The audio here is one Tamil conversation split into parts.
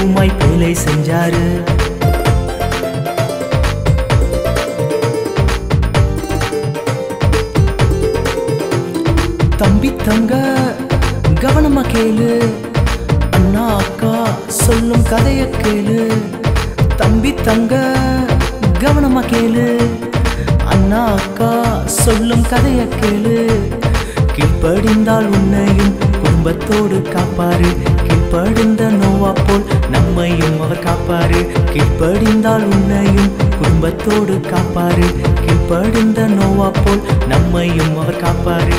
தெய்வமாய் பேலை செஞ்சாரு தம்பி தங்க கவனமா கேளு அண்ணா அக்கா சொல்லும் கதைய கேளு தம்பி தங்க கவனமா கேளு அண்ணா அக்கா சொல்லும் கதைய கேளு கீழ்ப்படிந்தால் உன்னையும் குடும்பத்தோடு காப்பாரு கீழ்ப்படிந்த நோவா போல் நம்மையும் அவர் காப்பாரு கீழ்ப்படிந்தால் உன்னையும் குடும்பத்தோடு காப்பாரு கீழ்ப்படிந்த நோவா போல் நம்மையும் அவர் காப்பாரு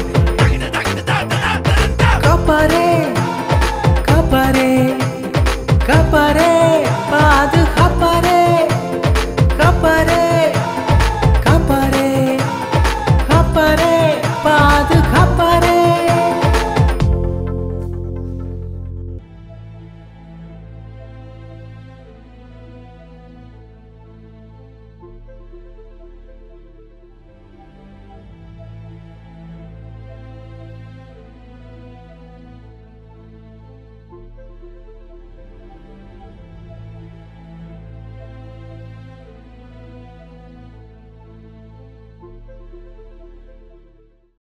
காப்பாரே காப்பாரே காப்பாரே